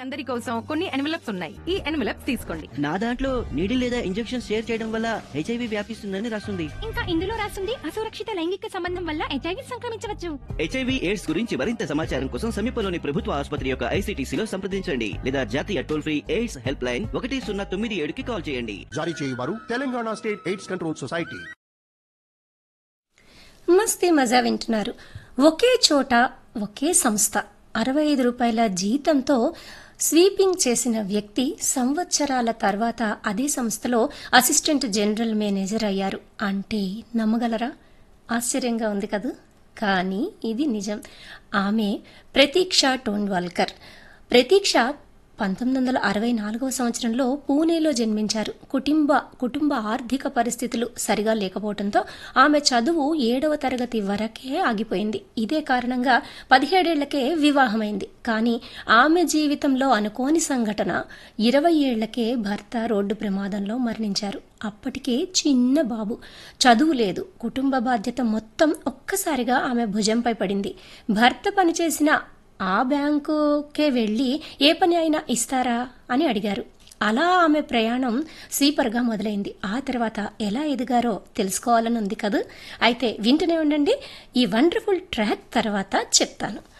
అందరి కోసం కొన్ని ఎన్వలప్స్ ఉన్నాయి ఈ ఎన్వలప్స్ తీసుకోండి నా దాంట్లో నీడి లేదా ఇంజెక్షన్ షేర్ చేయడం వల్ల హెచ్ఐవి వ్యాపిస్తుందని రాస్తుంది ఇంకా ఇందులో రాసింది అసురక్షిత లైంగిక సంబంధం వల్ల హెచ్ఐవి సంక్రమించవచ్చు హెచ్ఐవి ఎయిడ్స్ గురించి మరింత సమాచారం కోసం సమీపంలోని ప్రభుత్వ ఆసుపత్రి యొక్క ఐసీటీసీలో సంప్రదించండి లేదా జాతీయ toll free AIDS helpline ఒకటి సున్నా తొమ్మిది ఏడుకి కాల్ చేయండి జారీ చేయవారు Telangana state AIDS control society మస్తీ మజా వింటున్నారు ఒకే చోట ఒకే సంస్థ అరవై ఐదు రూపాయల జీతంతో స్వీపింగ్ చేసిన వ్యక్తి సంవత్సరాల తర్వాత అదే సంస్థలో అసిస్టెంట్ జనరల్ మేనేజర్ అయ్యారు అంటే నమ్మగలరా ఆశ్చర్యంగా ఉంది కదూ కానీ ఇది నిజం ఆమె ప్రతీక్ష టోన్వాల్కర్ ప్రతీక్ష పంతొమ్మిది వందల అరవై నాలుగవ సంవత్సరంలో పూణేలో జన్మించారు కుటుంబ కుటుంబ ఆర్థిక పరిస్థితులు సరిగా లేకపోవడంతో ఆమె చదువు ఏడవ తరగతి వరకే ఆగిపోయింది ఇదే కారణంగా పదిహేడేళ్లకే వివాహమైంది కానీ ఆమె జీవితంలో అనుకోని సంఘటన ఇరవై ఏళ్లకే భర్త రోడ్డు ప్రమాదంలో మరణించారు అప్పటికే చిన్న బాబు చదువు లేదు కుటుంబ బాధ్యత మొత్తం ఒక్కసారిగా ఆమె భుజంపై పడింది భర్త పనిచేసిన ఆ బ్యాంకుకే వెళ్ళి ఏ పని అయినా ఇస్తారా అని అడిగారు అలా ఆమె ప్రయాణం సీపర్గా మొదలైంది ఆ తర్వాత ఎలా ఎదిగారో తెలుసుకోవాలని ఉంది కదా అయితే వింటూనే ఉండండి ఈ వండర్ఫుల్ ట్రాక్ తర్వాత చెప్తాను